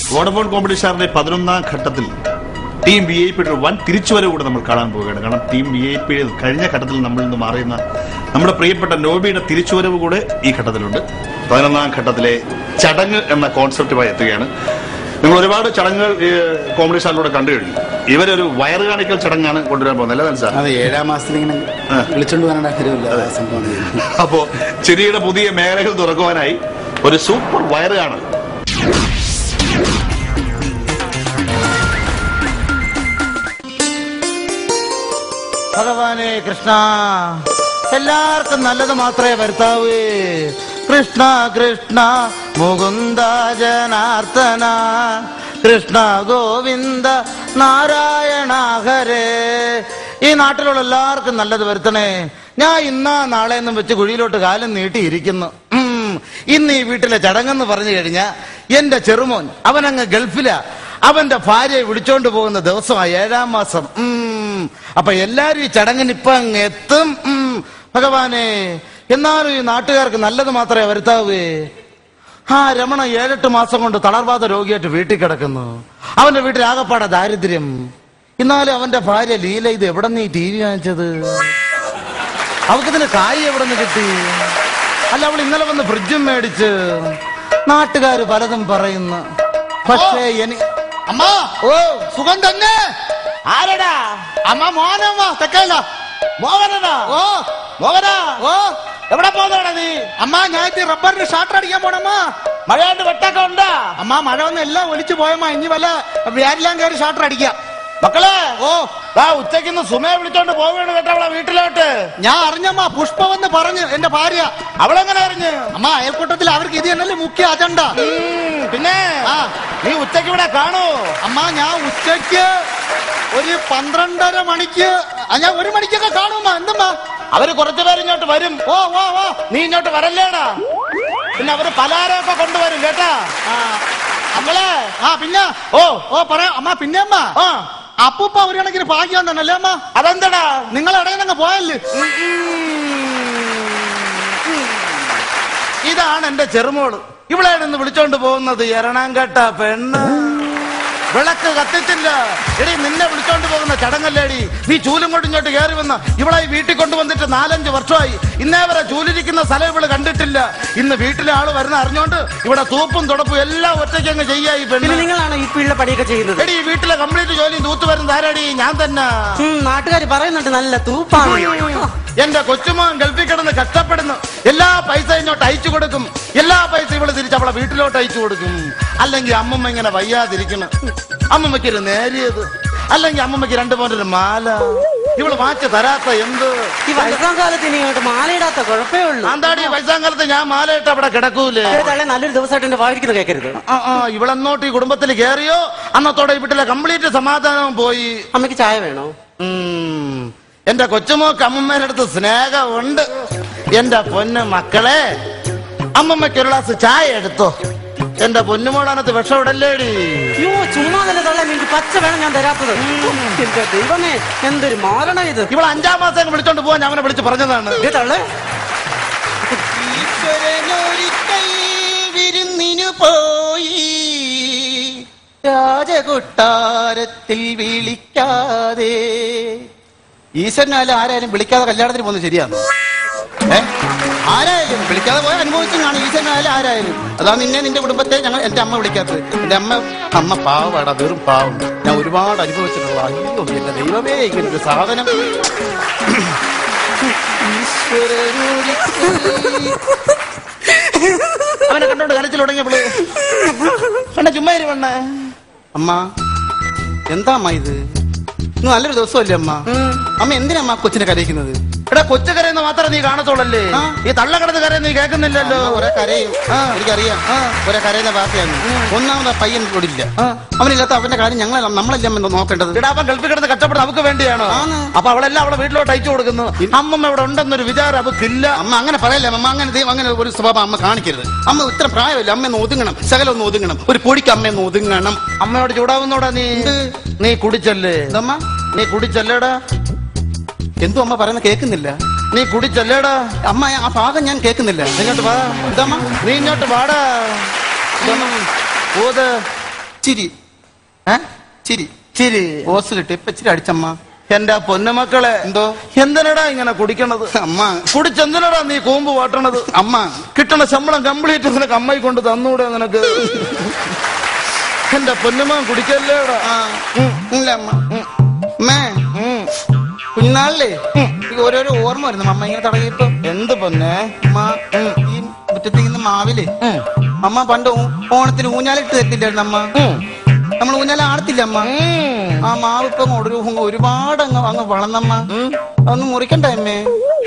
Vodafone കോമ്പറ്റീഷന്റെ പതിനൊന്നാം ഘട്ടത്തിൽ team V I പിയുടെ വൻ തിരിച്ചുവരവ് കൂടെ നമ്മൾ കാണാൻ പോവുകയാണ് കാരണം ടീം വി ഐ പി കഴിഞ്ഞ ഘട്ടത്തിൽ നമ്മളിൽ നിന്ന് മാറിയുന്ന നമ്മുടെ പ്രിയപ്പെട്ട നോബിയുടെ തിരിച്ചുവരവ് കൂടെ ഈ ഘട്ടത്തിലുണ്ട് പതിനൊന്നാം ഘട്ടത്തിലെ ചടങ്ങ് എന്ന കോൺസെപ്റ്റുമായി എത്തുകയാണ് നിങ്ങൾ ഒരുപാട് ചടങ്ങുകൾ ഈ കോമ്പറ്റീഷനിലൂടെ കണ്ടു കഴിഞ്ഞു ഇവരൊരു വയറ് കാണിക്കൽ ചടങ്ങാണ് കൊണ്ടുവരാൻ പോകുന്നത് അല്ലേ മനസ്സിലാ അതെ ഏഴാം മാസത്തിൽ ഇങ്ങനെ ആ. വിളിച്ചോണ്ട് വരേണ്ട കാര്യമില്ല ആ സംഭവം അപ്പോ ചിരിയുടെ പുതിയ മേഖലകൾ തുറക്കുവാനായി ഒരു സൂപ്പർ വയറ് കാണൽ ഭഗവാനെ കൃഷ്ണ എല്ലാവർക്കും നല്ലത് മാത്രമേ വരുത്താവൂ കൃഷ്ണ കൃഷ്ണ മുകുന്ദ ജനാർദ്ദന കൃഷ്ണ ഗോവിന്ദ നാരായണ ഹരേ ഈ നാട്ടിലുള്ള എല്ലാവർക്കും നല്ലത് വരുത്തണേ ഞാൻ ഇന്നാ നാളെ എന്നും വെച്ച് കുഴിയിലോട്ട് കാലം നീട്ടിയിരിക്കുന്നു ഉം. ഇന്ന് ഈ വീട്ടിലെ ചടങ്ങെന്ന് പറഞ്ഞു കഴിഞ്ഞാ എന്റെ ചെറുമോൻ അവനങ്ങ് ഗൾഫിലാ അവന്റെ ഭാര്യയെ വിളിച്ചോണ്ട് പോകുന്ന ദിവസമായി ഏഴാം മാസം ഉം. അപ്പൊ എല്ലാരും ഈ ചടങ്ങിന് ഇപ്പൊ അങ്ങ് എത്തും ഉം. ഭഗവാനെ എന്നാലും ഈ നാട്ടുകാർക്ക് നല്ലത് മാത്രമേ വരുത്താവേ ആ രമണ ഏഴെട്ട് മാസം കൊണ്ട് തളർവാദ രോഗിയായിട്ട് വീട്ടിൽ കിടക്കുന്നു അവന്റെ വീട്ടിൽ ആകപ്പാടെ ദാരിദ്ര്യം എന്നാലും അവന്റെ ഭാര്യ ലീല ഇത് എവിടെ നീ ടി വി വാങ്ങിച്ചത് അവൾക്കിതിന് കായ് എവിടെ നിന്ന് കിട്ടി അല്ല അവൾ ഇന്നലെ വന്ന് ഫ്രിഡ്ജും മേടിച്ച് നാട്ടുകാര് പലതും പറയുന്നു പക്ഷേ എനി അമ്മ ഓ സുഖം തന്നെ ആരടാ അമ്മ മോനമ്മ തെക്കല്ല മോഹനടാ ഓ മോഹനാ ഓ എവിടെ പോകുന്നതാടാ നീ അമ്മ ഞാൻ ഇത് റബ്ബറിന് ഷാർട്ട് അടിക്കാൻ പോണമ്മ മഴയാണ്ട് വെട്ടൊക്കെ ഉണ്ടാ അമ്മ മഴ ഒന്നും എല്ലാം ഒലിച്ചു പോയമ്മ ഇനി വല്ല വ്യാരിലാൻ കയറി ഷാർട്ടർ അടിക്കാം മക്കളെ ഓ ദാ ഉച്ചയ്ക്ക് ഇന്ന് സുമയെ വിളിച്ചോണ്ട് പോവുകയാണ് കേട്ടോ അവളെ വീട്ടിലോട്ട് ഞാൻ അറിഞ്ഞമ്മ പുഷ്പമെന്ന് പറഞ്ഞു എന്റെ ഭാര്യ അവളെങ്ങനെ അറിഞ്ഞ് അമ്മ അയൽക്കൂട്ടത്തിൽ അവർക്ക് ഇത് തന്നെയല്ലേ മുഖ്യ അജണ്ട ഉം, പിന്നെ ആ. നീ ഉച്ചയ്ക്ക് ഇവിടെ കാണൂ അമ്മ ഞാൻ ഉച്ചയ്ക്ക് ഒരു പന്ത്രണ്ടര മണിക്ക് ആ, ഞാൻ ഒരു മണിക്കൊക്കെ കാണുമ്മ എന്തമ്മാ അവര് കുറച്ചു പേര് ഇങ്ങോട്ട് വരും ഓ ഓ ഓ നീ ഇങ്ങോട്ട് വരല്ലേടാ പിന്നെ അവര് പലഹാരമൊക്കെ കൊണ്ടുവരും കേട്ടാ നമ്മളെ ആ പിന്നെ ഓ ഓ പറയാം അമ്മ പിന്നെ അമ്മ ആ അപ്പൂപ്പ ഒരു കണക്കിന് ഭാഗ്യം തന്നല്ലേ അമ്മ അതെന്തടാ നിങ്ങൾ ഇടയിൽ അങ്ങ് പോയല്ലേ ഇതാണ് എന്റെ ചെറുമോള് ഇവിടെ നിന്ന് വിളിച്ചോണ്ട് പോകുന്നത് എറണാങ്കട്ട പെണ്ണ് വിളക്ക് കത്തിച്ചില്ല എടി നിന്നെ വിളിച്ചോണ്ട് പോകുന്ന ചടങ്ങല്ലേടി നീ ചൂലും കൊണ്ട് ഇങ്ങോട്ട് കയറി വന്ന ഇവിടെ ഈ വീട്ടിൽ കൊണ്ടുവന്നിട്ട് നാലഞ്ച് വർഷമായി ഇന്നേ വരെ ചൂലിരിക്കുന്ന സ്ഥലം ഇവള് കണ്ടിട്ടില്ല ഇന്ന് വീട്ടിലെ ആള് വരുന്ന അറിഞ്ഞോണ്ട് ഇവിടെ തൂപ്പും തുടപ്പും എല്ലാം ഒറ്റയ്ക്ക് അങ്ങ് ചെയ്യാ ഈ പിന്നെ പെണ്ണ് നിങ്ങളാണ് ഈ പിള്ള പണിയൊക്കെ ചെയ്യുന്നത് എടി ഈ വീട്ടിലെ കംപ്ലീറ്റ് ജോലിയും തൂത്ത് വരുന്നത് ആരാടി ഞാൻ തന്നെ നാട്ടുകാർ പറയുന്നുണ്ട് നല്ല തൂപ്പാണ് എന്റെ കൊച്ചുമോൻ ഗൾഫിൽ കിടന്ന് കഷ്ടപ്പെടുന്നു എല്ലാ പൈസ ഇങ്ങോട്ട് അയച്ചു കൊടുക്കും എല്ലാ പൈസ ഇവള് തിരിച്ച് അവളെ വീട്ടിലോട്ട് അയച്ചു കൊടുക്കും അല്ലെങ്കിൽ അമ്മമ്മ ഇങ്ങനെ വയ്യാതിരിക്കണം അമ്മമ്മയ്ക്ക് ഒരു നേരിയത് അല്ലെങ്കിൽ അമ്മമ്മയ്ക്ക് രണ്ടു പോലൊരു മാല ഇവള് വാച്ച് തരാത്ത എന്ത് ഈ വയസ്സാം കാലത്ത് ഇനി ഇങ്ങോട്ട് മാലയിടാത്ത കുഴപ്പമേ ഉള്ളൂ ആന്താടി വയസ്സാങ്കാലത്ത് ഞാൻ മാലയിട്ട് അവിടെ കിടക്കൂലേ ഏ, തള്ളേ നല്ലൊരു ദിവസമായിട്ട് എന്റെ വായിരിക്കുന്നത് കേൾക്കരുത് ആ ആ ഇവളെന്നോട്ട് ഈ കുടുംബത്തിൽ കയറിയോ അന്നത്തോടെ ഈ വീട്ടിലെ കംപ്ലീറ്റ് സമാധാനവും പോയി അമ്മയ്ക്ക് ചായ വേണോ ഉം. എന്റെ കൊച്ചുമോക്ക് അമ്മമ്മേടെ അടുത്ത് സ്നേഹമുണ്ട് എന്റെ പൊന്ന് മക്കളെ അമ്മമ്മയ്ക്ക് ഒരു ഗ്ലാസ് ചായ എടുത്തോ എന്റെ പൊന്നുമോളനത്ത് വിഷം ഇടല്ലേടി അയ്യോ ചുമ്മാ തന്നെ തള്ളേ എനിക്ക് പച്ച വേണം ഞാൻ തരാത്തത് എന്റെ ദൈവമേ എന്തൊരു മാരണം ഇത് ഇവൾ അഞ്ചാം മാസം അങ്ങ് വിളിച്ചോണ്ട് പോവാൻ ഞാൻ അവനെ വിളിച്ച് പറഞ്ഞതാണ് ഏ തള്ളേ വിരുന്നിനു പോയി രാജകൊട്ടാരത്തിൽ വിളിക്കാതെ ഈശ്വരനായാലും ആരായാലും വിളിക്കാതെ കല്യാണത്തിന് പോകുന്നത് ശരിയാണ് ഏ ആരായാലും വിളിക്കാതെ പോയ അനുഭവിച്ചും കാണും ഈശ്വരനായാലും ആരായാലും അതാ നിന്നെ നിന്റെ കുടുംബത്തെ ഞങ്ങൾ എന്റെ അമ്മ വിളിക്കാത്തത് എന്റെ അമ്മ അമ്മ പാവടാ വെറും പാവം ഞാൻ ഒരുപാട് അനുഭവിച്ചിട്ടുള്ള അയ്യോ എന്റെ ദൈവമേ ഇങ്ങനൊരു സാധനം അവനെ കണ്ടോണ്ട് കരച്ചിൽ തുടങ്ങിയപ്പോള് കണ്ട ചുമ്മാ ഇരുവണ്ണ അമ്മ എന്താ അമ്മ ഇത് ഇന്ന് നല്ലൊരു ദിവസമല്ലേ അമ്മ അമ്മ എന്തിനാ അമ്മ കൊച്ചിനെ കരയിക്കുന്നത് എടാ കൊച്ചു കരയുന്ന മാത്രമേ നീ കാണത്തുള്ളല്ലേ ആ. ഈ തള്ള കിടന്ന് കരയുന്ന നീ കേൾക്കുന്നില്ലല്ലോ അമ്മ കുറെ കരയും ആ. എനിക്കറിയാം കുറെ കരയുന്ന പാർട്ടിയാണ് ഒന്നാമത് ആ പയ്യൻ ഓടില്ല അവനില്ലാത്ത അവന്റെ കാര്യം ഞങ്ങൾ നമ്മളല്ലേ അമ്മ നോക്കേണ്ടത് എടാ അവൻ ഗൾഫിൽ കിടന്ന് കഷ്ടപ്പെടുന്ന അവക്ക് വേണ്ടിയാണോ ആണ്. അപ്പൊ അവളെല്ലാം അവളെ വീട്ടിലോട്ട് അയച്ചു കൊടുക്കുന്നു അമ്മമ്മ ഇവിടെ ഉണ്ടെന്നൊരു വിചാരം അവക്കില്ല അമ്മ അങ്ങനെ പറയല്ലേ അമ്മ അങ്ങനെ ദൈവം അങ്ങനെ ഒരു സ്വഭാവം അമ്മ കാണിക്കരുത് അമ്മ ഇത്ര പ്രായമല്ല അമ്മ ഒന്ന് ഒതുങ്ങണം ശകലം ഒന്ന് ഒതുങ്ങണം ഒരു പൊടിക്ക് അമ്മ ഒന്ന് ഒതുങ്ങണം അമ്മയോട് ചൂടാവുന്നോടാ നീ നീ കുടിച്ചല്ലേ ഇതമ്മ നീ കുടിച്ചല്ലേടാ എന്തോ അമ്മ പറയുന്ന കേൾക്കുന്നില്ല നീ കുടിച്ചല്ലേടാ അമ്മ ആ ഭാഗം ഞാൻ കേൾക്കുന്നില്ല ഇങ്ങോട്ട് വാ ഇതമ്മ നീ ഇങ്ങോട്ട് വാടാ ഊത് ചിരി ഏ? ചിരി ചിരി ഓസ് കിട്ടി ഇപ്പൊ ഇച്ചിരി അടിച്ചമ്മ എന്റെ പൊന്നുമക്കളെ എന്തോ? എന്തിനടാ ഇങ്ങനെ കുടിക്കണത് അമ്മ കുടിച്ചെന്തിനടാ നീ കൂമ്പ് വാട്ടണത് അമ്മ കിട്ടണ ശമ്പളം കംപ്ലീറ്റ് നിനക്ക് അമ്മായി കൊണ്ട് തന്നൂടെ നിനക്ക് എന്റെ പൊന്നുമോൻ കുടിക്കല്ലേടാ ആ, ഇല്ല അമ്മ അമ്മേ കുഞ്ഞാളിലേ ഈ ഓരോരോ ഓർമ്മ വരുന്നു അമ്മ ഇങ്ങനെ തടകിയപ്പോ എന്ത് പൊന്നെ അമ്മ ഈ മുറ്റത്തിരിക്കുന്ന മാവിലേ ഉം. അമ്മ പണ്ട് ഊ- ഓണത്തിന് ഊഞ്ഞാലിട്ട് തരത്തില്ലായിരുന്നു അമ്മ ഉം. നമ്മൾ ഊഞ്ഞാല ആടത്തില്ല അമ്മ ഉം. ആ മാവ് ഇപ്പൊ ഒരു ഒരുപാട് അങ്ങ് അങ്ങ് വളർന്നമ്മ ഉം. അതൊന്ന് മുറിക്കണ്ടേ അമ്മേ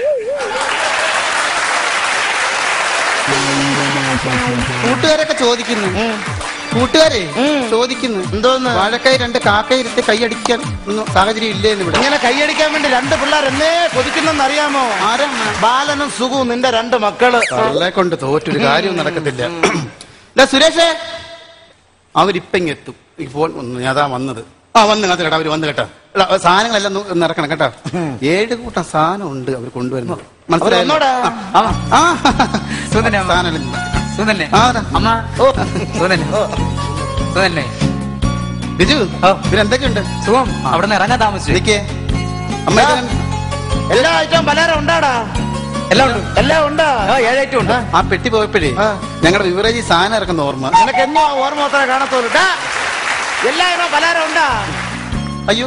കൂട്ടുകാരൊക്കെ ചോദിക്കുന്നു കൂട്ടുകാരെ ചോദിക്കുന്നു എന്തോന്ന് വാഴക്കായി രണ്ട് കാക്കയിരുത്തി കൈയടിക്കാൻ ഒന്നും സാഹചര്യം ഇല്ലേന്ന് ഇവിടെ ഇങ്ങനെ കൈയടിക്കാൻ വേണ്ടി രണ്ട് പിള്ളേർ എന്നേ കൊതിക്കുന്നെന്ന് അറിയാമോ ആരാ ബാലനും സുഖവും നിന്റെ രണ്ട് മക്കള് തള്ളെ കൊണ്ട് തോറ്റൊരു കാര്യവും നടക്കത്തില്ല ഇല്ല സുരേഷേ അവരിപ്പം ഇങ്ങെത്തും ഈ ഫോൺ ഒന്ന് അതാ വന്നത് ആ വന്ന് കേട്ടോ അവര് വന്ന് കേട്ടോ എടാ, സാധനങ്ങളെല്ലാം ഒന്ന് ഒന്ന് ഇറക്കണം കേട്ടോ ഏഴ് കൂട്ടം സാധനം ഉണ്ട് അവർ കൊണ്ടുവരുന്നത് മനസ്സിലായോ? അവരൊന്നൂടെ? ആ, ആ. സുന്ദരനെ അമ്മ. സാധനമെല്ലാം. സുന്ദരനെ ആ, അതാ. അമ്മ ഓ സുന്ദരനെ സുന്ദരനെ ബിജു ഓ. ഇവരെന്തൊക്കെയുണ്ട് സുഖം അവിടെ നിന്ന് ഇറങ്ങാൻ താമസിച്ചു എനിക്ക് അമ്മ ഇത് കണ്ട്- എല്ലാ ഐറ്റവും പലഹാരം ഉണ്ടാടാ എല്ലാം ഉണ്ട് എല്ലാം ഉണ്ടാ ആ ഏഴായിട്ടും ഉണ്ട് ആ പെട്ടി പോയപ്പോഴേ ആ. ഞങ്ങളുടെ വിവറേജ് സാധനം ഇറക്കുന്ന ഓർമ്മ നിനക്ക് എന്നും ആ ഓർമ്മ മാത്രമേ കാണത്തുള്ളൂ ടാ, എല്ലാ ഇനവും പലഹാരം ഉണ്ടാ അയ്യോ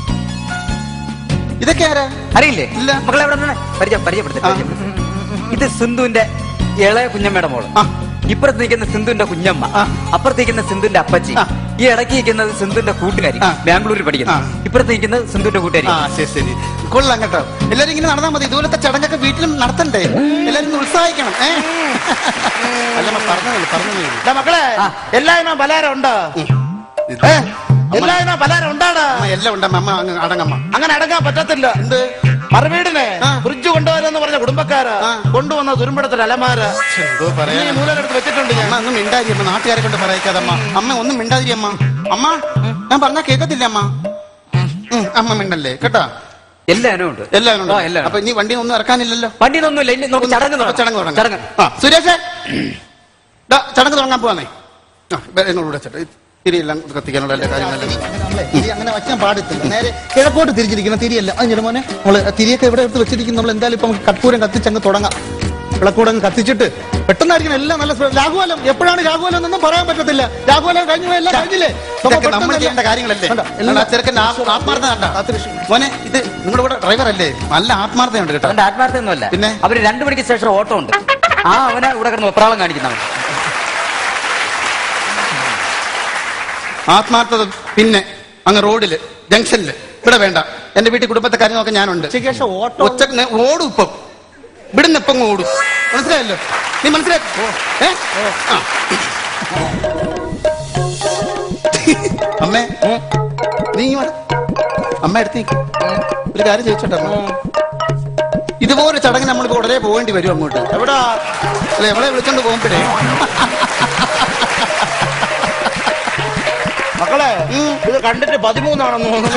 ഇതൊക്കെ ആരാ അറിയില്ലേ ഇല്ല. മക്കളെ എവിടെ നിന്ന് പരിചയം പരിചയപ്പെടുത്തി ആ. ഇത് സിന്ധുവിന്റെ ഇളയ കുഞ്ഞമ്മയുടെ മോള് ആ. ഇപ്പുറത്ത് നിൽക്കുന്ന സിന്ധുവിന്റെ കുഞ്ഞമ്മ ആ. അപ്പുറത്ത് നിൽക്കുന്ന സിന്ധുവിന്റെ അപ്പച്ചി ആ. ഈ ഇടയ്ക്ക് നിൽക്കുന്നത് സിന്ധുവിന്റെ കൂട്ടുകാരി ആ. ബാംഗ്ലൂരിൽ പഠിക്കുന്നു ആ. ഇപ്പുറത്ത് നിൽക്കുന്നത് സിന്ധുവിന്റെ കൂട്ടുകാരി ആ ശരി ശരി കൊള്ളാം കേട്ടോ എല്ലാരും ഇങ്ങനെ നടന്നാ മതി ഇതുപോലത്തെ ചടങ്ങൊക്കെ വീട്ടിലും നടത്തണ്ടേ എല്ലാരും ഒന്ന് ഉത്സാഹിക്കണം ഏ അല്ല പറഞ്ഞു പറഞ്ഞു ടാ, മക്കളെ ആ. എല്ലാ ഇനവും പലഹാരം ഉണ്ടാ ഏ? എല്ലാ ഇനവും പലഹാരം ഉണ്ടാടാ അമ്മ എല്ലാം ഉണ്ടമ്മ അമ്മ അങ്ങ് അടങ്ങമ്മ അങ്ങനെ അടങ്ങാൻ പറ്റത്തില്ല എന്ത് മറുവീടിനെ ആ. ഫ്രിഡ്ജ് കൊണ്ടുവരാന്ന് പറഞ്ഞ കുടുംബക്കാരാ ആ. കൊണ്ടുവന്ന തുരുമ്പടത്തിൽ അലമാര എന്തോ ഈ പറയാ മൂലരെടുത്ത് വെച്ചിട്ടുണ്ട് ഞാൻ അമ്മ ഒന്നും മിണ്ടാതിരി അമ്മ നാട്ടുകാരെ കൊണ്ട് പറയിക്കാതെ അമ്മ അമ്മ ഒന്നും മിണ്ടാതിരി അമ്മ അമ്മ ഞാൻ പറഞ്ഞാ കേക്കത്തില്ല അമ്മ ഉം, അമ്മ മിണ്ടല്ലേ കേട്ടാ എല്ലാവരും ഉണ്ട് എല്ലാവരും ആ, ഉണ്ട്. എല്ലാവരും അപ്പൊ ഇനി വണ്ടി ഒന്നും ഇറക്കാനില്ലല്ലോ വണ്ടിയൊന്നുമില്ല ഇനി നമുക്ക് ചടങ്ങ് അപ്പൊ തുടങ്ങാം. ചടങ്ങ് തുടങ്ങാം ചടങ്ങ് ആ സുരേഷേ ദാ, ചടങ്ങ് തുടങ്ങാൻ പോവാന്നേ ആ, ബേ- എന്നോട് കൂടെ ചേട്ടാ തിരിയെല്ലാം കത്തിക്കാനുള്ള എല്ലാ കാര്യങ്ങളും തിരി അങ്ങനെ വയ്ക്കാൻ പാടില്ല നേരെ കിഴക്കോട്ട് തിരിച്ചിരിക്കണം തിരിയല്ല അതിന്റെ മോനെ നമ്മള് തിരിയൊക്കെ ഇവിടെ എടുത്ത് വെച്ചിരിക്കും നമ്മൾ എന്തായാലും ഇപ്പൊ നമുക്ക് കർപ്പൂരം കത്തിച്ചങ്ങ് തുടങ്ങാം വിളക്കൂടങ്ങ് കത്തിച്ചിട്ട് പെട്ടെന്നായിരിക്കണം എല്ലാം നല്ല സ്പീഡ്. രാഘുവലം എപ്പോഴാണ് രാഘുവലം എന്നൊന്നും പറയാൻ പറ്റത്തില്ല രാഘുവലം കഴിഞ്ഞു പോയി, എല്ലാം കഴിഞ്ഞില്ലേ അപ്പൊ ഇതൊക്കെ നമ്മൾ പെട്ടെന്ന് ചെയ്യേണ്ട കാര്യങ്ങളല്ലേ കണ്ടോ? എല്ലാം ആ ചെറുക്കൻ ആത്മാർത്ഥ കണ്ട മോനെ ഇത് നിങ്ങളുടെ കൂടെ ഡ്രൈവർ അല്ലേ നല്ല ആത്മാർത്ഥയുണ്ട് കേട്ടോ അവന്റെ ആത്മാർത്ഥമൊന്നുമല്ല പിന്നെ? അവര് രണ്ടു മണിക്ക് ശേഷം ഓട്ടം ഉണ്ട് ആ അവനെ ഇവിടെ കിടന്ന് വെപ്രാളം കാണിക്കുന്നവൻ ആത്മാർത്ഥത പിന്നെ അങ്ങ് റോഡില് ജംഗ്ഷനില് ഇവിടെ വേണ്ട എന്റെ വീട്ടിൽ കുടുംബത്തെ കാര്യം നോക്കാൻ ഞാനുണ്ട് ഉച്ചയ്ക്ക് ശേഷം ഓട്ടോ ഒച്ച ഓടും ഇപ്പം ഇവിടുന്ന് ഇപ്പം അങ്ങ് ഓടും മനസ്സിലായല്ലോ നീ മനസ്സിലായി ഏ ആ. അമ്മേ നീ ഇങ്ങ് വാ. അമ്മ എടുത്ത് നിക്ക്. ഒരു കാര്യം ചോദിച്ചോട്ടെ അമ്മ ഇതുപോലെ ചടങ്ങ് നമ്മളിപ്പോ ഉടനെ പോകേണ്ടി വരും അങ്ങോട്ട് എവിടാ അല്ലെ എവിടെ വിളിച്ചോണ്ട് പോകുമ്പോഴേ മക്കളെ ഇത് കണ്ടിട്ട് പതിമൂന്നാണെന്ന് തോന്നുന്നു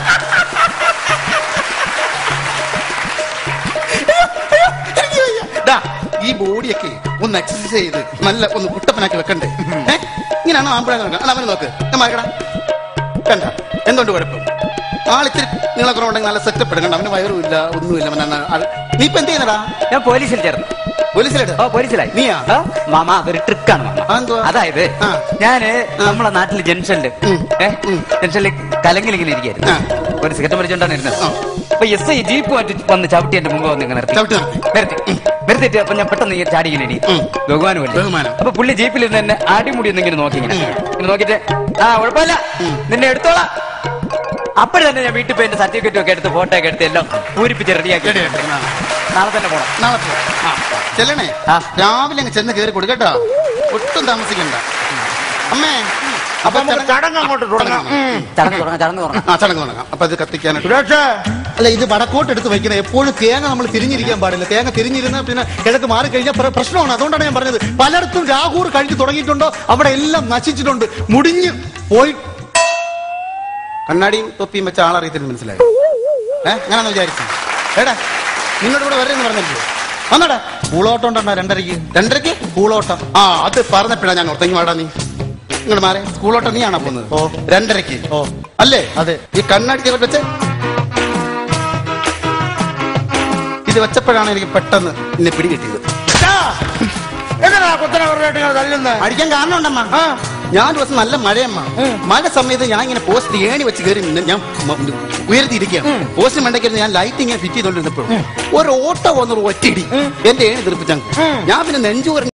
ദാ, ഈ ബോഡിയൊക്കെ ഒന്ന് എക്സസൈസ് ചെയ്ത് നല്ല ഒന്ന് കുട്ടപ്പനാക്കി വെക്കണ്ടേ ഏ? ഇങ്ങനെയാണോ ആമ്പിഴ അവനെ നോക്ക് ഞാൻ മാറിക്കടാ കണ്ട എന്തുകൊണ്ട് കുഴപ്പം ആളിത്തിരി നിങ്ങളെ കുറവുണ്ടെങ്കിൽ നല്ല സെറ്റപ്പ് എടുക്കണ്ട അവന് വയറും ഇല്ല ഒന്നുമില്ല അവന് അന്ന് ആൾ- നീ ഇപ്പൊ എന്ത് ചെയ്യുന്നടാ ഞാൻ പോലീസിൽ ചേർന്നു പോലീസിലെട് ഓ പോലീസിലായി നീയാ? ആ, മാമ അതൊരു ട്രിക്കാണ് മാമ അതെന്തുവാ? അതായത് ആ. ഞാന് നമ്മളെ നാട്ടില് ജംഗ്ഷനില് ഉം. ഏ ജംഗ്ഷനിൽ കലങ്കിൽ ഇങ്ങനെ ഇരിക്കായിരുന്നു ആ. ഒരു സിഗരറ്റ് വലിച്ചോണ്ടാണ് ഇരുന്നത് ആ. അപ്പൊ എസ് ഐ ജീപ്പ് മാറ്റി വന്ന് ചവിട്ടി എന്റെ മുമ്പ് വന്ന് ഇങ്ങനെ നിർത്തി ചവിട്ടി നിർത്തി. നിർത്തി നിർത്തിയിട്ട് അപ്പൊ ഞാൻ പെട്ടെന്ന് ഇങ്ങനെ ചാടി ഇങ്ങനെ എണീറ്റു. ഉം. ബഹുമാനം അല്ലേ? ബഹുമാനം. അപ്പൊ പുള്ളി ജീപ്പിൽ നിന്ന് എന്നെ അടിമുടി ഒന്ന് ഇങ്ങനെ നോക്കി ഇങ്ങനെ ഇങ്ങനെ നോക്കിയിട്ട് ആ കുഴപ്പമില്ല നിന്നെ എടുത്തോളാം അപ്പോഴും തന്നെ ഞാൻ വീട്ടിൽ പോയി എന്റെ സർട്ടിഫിക്കറ്റും ഒക്കെ എടുത്ത് ഫോട്ടോ ഒക്കെ എടുത്ത് എല്ലാം പൂരിപ്പിച്ച് റെഡിയാക്കി റെഡിയാക്കി, ആ. നാളെ തന്നെ പോണം നാളെ പോ. ആ, ചെല്ലണേ ആ. രാവിലെ അങ്ങ് ചെന്ന് കയറി കൊടുക്കട്ടോ ഒട്ടും താമസിക്കണ്ട അമ്മേ അപ്പൊ നമുക്ക് ചടങ്ങ് അങ്ങോട്ട് തുടങ്ങാം ഉം. ചടങ്ങ് തുടങ്ങാം ചടങ്ങ് തുടങ്ങാം ആ ചടങ്ങ് തുടങ്ങാം അപ്പൊ അത് കത്തിക്കാനായിട്ട് സുരേഷേ അല്ല ഇത് വടക്കോട്ട് എടുത്ത് വെക്കുന്നത് എപ്പോഴും തേങ്ങ നമ്മൾ തിരിഞ്ഞിരിക്കാൻ പാടില്ല തേങ്ങ തിരിഞ്ഞിരുന്ന പിന്നെ കിഴക്ക് മാറിക്കഴിഞ്ഞാൽ പ്ര- പ്രശ്നമാണ് അതുകൊണ്ടാണ് ഞാൻ പറഞ്ഞത് പലയിടത്തും രാഹൂർ കഴിഞ്ഞ് തുടങ്ങിയിട്ടുണ്ടോ അവിടെ എല്ലാം നശിച്ചിട്ടുണ്ട് മുടിഞ്ഞ് പോയി കണ്ണാടിയും തൊപ്പിയും വെച്ച ആളറിയത്തിന് മനസ്സിലായി ഏ ഞാനൊന്ന് വിചാരിച്ചു എടാ നിന്നോട് കൂടെ വരെന്ന് പറഞ്ഞില്ലേ വന്നടാ പൂളോട്ടം ഉണ്ടോ രണ്ടരയ്ക്ക് രണ്ടരയ്ക്ക് പൂളോട്ടം ആ അത് പറഞ്ഞപ്പോഴാ ഞാൻ ഓർത്തെങ്കിൽ വാടാ നീ ഇങ്ങോട്ട് മാറി സ്കൂളോട്ട് നീയാണോ പോകുന്നത് ഓ. രണ്ടരക്ക് ഓ. അല്ലേ അതെ. ഈ കണ്ണടിച്ച് വെച്ച് ഇത് വെച്ചപ്പോഴാണ് എനിക്ക് പെട്ടെന്ന് എന്നെ പിടി കിട്ടിയത് എങ്ങനെയാ കുത്തനെ പറഞ്ഞിട്ട് ഇങ്ങനെ തല്ലുന്നത് അടിക്കാൻ കാരണം ഉണ്ടമ്മ ഞാൻ ദിവസം നല്ല മഴയമ്മ മഴ സമയത്ത് ഞാൻ ഇങ്ങനെ പോസ്റ്റ് ഏണി വെച്ച് കയറി നിന്ന് ഞാൻ മ- ഉയർത്തിയിരിക്കുകയാണ് പോസ്റ്റ് മണ്ടയ്ക്ക് ഞാൻ ലൈറ്റ് ഇങ്ങനെ ഫിറ്റ് ചെയ്തോണ്ടിരുന്നപ്പോൾ ഒരു ഓട്ടോ വന്നൊരു ഒറ്റയിടി എന്റെ ഏണി തെറിപ്പിച്ചു ഞാൻ പിന്നെ നെഞ്ചു